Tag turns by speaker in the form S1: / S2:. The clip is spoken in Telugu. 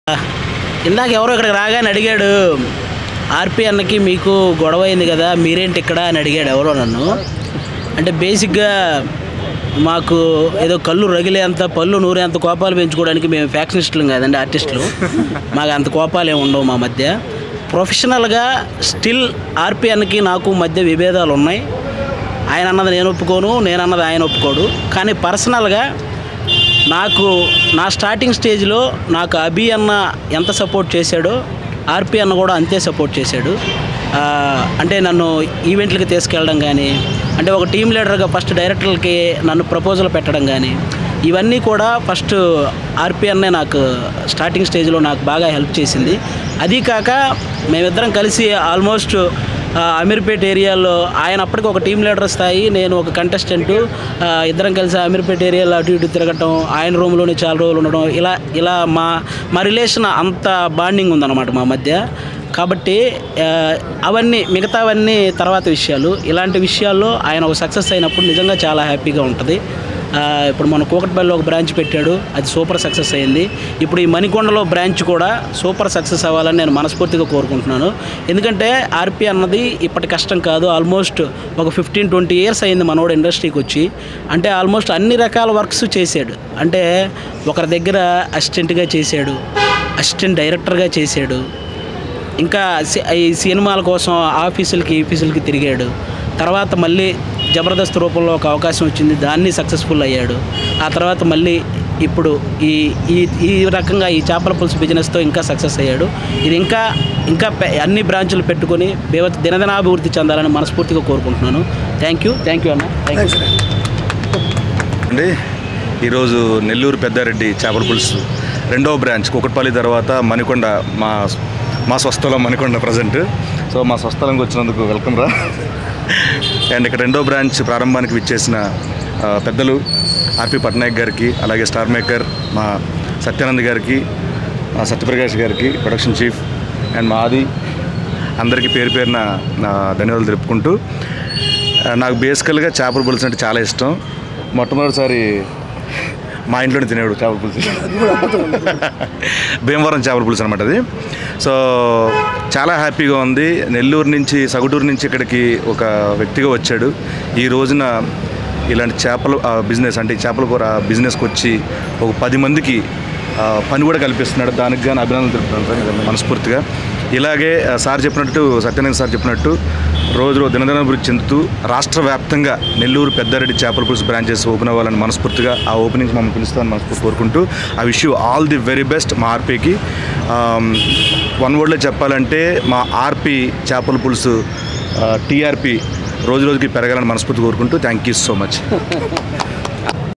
S1: ఇందాక ఎవరో ఇక్కడికి రాగానే అడిగాడు ఆర్పి అన్నకి మీకు గొడవ అయింది కదా మీరేంటి ఇక్కడ అని అడిగాడు ఎవరో నన్ను అంటే బేసిక్గా మాకు ఏదో కళ్ళు రగిలేంత పళ్ళు నూరేంత కోపాలు పెంచుకోవడానికి మేము ఫ్యాక్షనిస్టులు కాదండి ఆర్టిస్టులు మాకు అంత కోపాలు ఏమి ఉండవు మా మధ్య ప్రొఫెషనల్గా స్టిల్ ఆర్పి అన్నకి నాకు మధ్య విభేదాలు ఉన్నాయి ఆయన అన్నది నేను ఒప్పుకోను నేను అన్నది ఆయన ఒప్పుకోడు కానీ పర్సనల్గా నాకు నా స్టార్టింగ్ స్టేజ్లో నాకు అభి అన్న ఎంత సపోర్ట్ చేశాడో ఆర్పి అన్న కూడా అంతే సపోర్ట్ చేశాడు ఆ, అంటే నన్ను ఈవెంట్లకి తీసుకెళ్ళడం కానీ అంటే ఒక టీం లీడర్గా ఫస్ట్ డైరెక్టర్లకి నన్ను ప్రపోజల్ పెట్టడం కానీ ఇవన్నీ కూడా ఫస్ట్ ఆర్పి అన్నే నాకు స్టార్టింగ్ స్టేజ్లో నాకు బాగా హెల్ప్ చేసింది అది కాక మేమిద్దరం కలిసి ఆల్మోస్ట్ ఆ, అమీర్పేట్ ఏరియాలో ఆయన అప్పటికి ఒక టీం లీడర్ స్థాయి నేను ఒక కంటెస్టెంట్ ఇద్దరం కలిసి అమీర్పేట్ ఏరియాలో అటు ఇటు తిరగటం ఆయన రూమ్లోనే చాలా రోజులు ఉండడం ఇలా ఇలా మా మా రిలేషన్ అంత బాండింగ్ ఉందన్నమాట మా మధ్య కాబట్టి ఆ, అవన్నీ మిగతావన్నీ తర్వాత విషయాలు ఇలాంటి విషయాల్లో ఆయన ఒక సక్సెస్ అయినప్పుడు నిజంగా చాలా హ్యాపీగా ఉంటుంది ఆ, ఇప్పుడు మన కూకట్పల్లిలో ఒక బ్రాంచ్ పెట్టాడు అది సూపర్ సక్సెస్ అయింది ఇప్పుడు ఈ మణికొండలో బ్రాంచ్ కూడా సూపర్ సక్సెస్ అవ్వాలని నేను మనస్ఫూర్తిగా కోరుకుంటున్నాను ఎందుకంటే ఆర్పి అన్నది ఇప్పటి కష్టం కాదు ఆల్మోస్ట్ ఒక ఫిఫ్టీన్ ట్వంటీ ఇయర్స్ అయింది మనోడు ఇండస్ట్రీకి వచ్చి అంటే ఆల్మోస్ట్ అన్ని రకాల వర్క్స్ చేశాడు అంటే ఒకరి దగ్గర అసిస్టెంట్గా చేశాడు అసిస్టెంట్ డైరెక్టర్గా చేశాడు ఇంకా సి- ఈ సినిమాల కోసం ఆఫీసులకి ఆఫీసులకి తిరిగాడు తర్వాత మళ్ళీ జబర్దస్త్ రూపంలో ఒక అవకాశం వచ్చింది దాన్ని సక్సెస్ఫుల్ అయ్యాడు ఆ తర్వాత మళ్ళీ ఇప్పుడు ఈ ఈ ఈ రకంగా ఈ చేపల పులుసు బిజినెస్తో ఇంకా సక్సెస్ అయ్యాడు ఇది ఇంకా ఇంకా పె- అన్ని బ్రాంచులు పెట్టుకొని దేవత దినదినాభివృద్ధి చెందాలని మనస్ఫూర్తిగా కోరుకుంటున్నాను థ్యాంక్ యూ థ్యాంక్ యూ అన్న థ్యాంక్ యూ
S2: అండి ఈరోజు నెల్లూరు పెద్దారెడ్డి చేపల పులుసు రెండవ బ్రాంచ్ కుకట్పల్లి తర్వాత మణికొండ మా మా స్వస్థలం మణికొండ ప్రజెంట్ సో మా స్వస్థలంకి వచ్చినందుకు వెల్కమ్ రా అండ్ ఇక్కడ రెండో బ్రాంచ్ ప్రారంభానికి విచ్చేసిన ఆ, పెద్దలు ఆర్పి పట్నాయక్ గారికి అలాగే స్టార్ మేకర్ మా సత్యానంద్ గారికి మా సత్యప్రకాష్ గారికి ప్రొడక్షన్ చీఫ్ అండ్ మా ఆది అందరికీ పేరు పేరున నా ధన్యవాదాలు తెలుపుకుంటూ ఆ, నాకు బేసికల్గా చేపల పులుసు అంటే చాలా ఇష్టం మొట్టమొదటిసారి మా ఇంట్లోనే తినేవాడు చేపల పులుసు భీమవరం చేపల పులుసు అనమాట అది సో చాలా హ్యాపీగా ఉంది నెల్లూరు నుంచి సగటూరు నుంచి ఇక్కడికి ఒక వ్యక్తిగా వచ్చాడు ఈ రోజున ఇలాంటి చేపల బిజినెస్ అంటే ఈ చేపల కూర బిజినెస్కి వచ్చి ఒక పది మందికి ఆ, పని కూడా కల్పిస్తున్నాడు దానికి గాను అభినందనలు తెలుపుతున్నాను సార్ నిజంగా మనస్ఫూర్తిగా ఇలాగే ఆ, సార్ చెప్పినట్టు సత్యనారాయణ సార్ చెప్పినట్టు రోజు రోజు దినదిన అభివృద్ధి చెందుతూ రాష్ట్ర వ్యాప్తంగా నెల్లూరు పెద్దారెడ్డి చేపల పులుసు బ్రాంచెస్ ఓపెన్ అవ్వాలని మనస్ఫూర్తిగా ఆ ఓపెనింగ్స్ మమ్మల్ని పిలుస్తామని మనస్ఫూర్తి కోరుకుంటూ ఆ wish you all the very best మా ఆర్పీకి వన్ వర్డ్లో చెప్పాలంటే మా ఆర్పి చేపల పులుసు టీఆర్పి రోజు రోజుకి పెరగాలని మనస్ఫూర్తి కోరుకుంటూ థ్యాంక్ యూ సో మచ్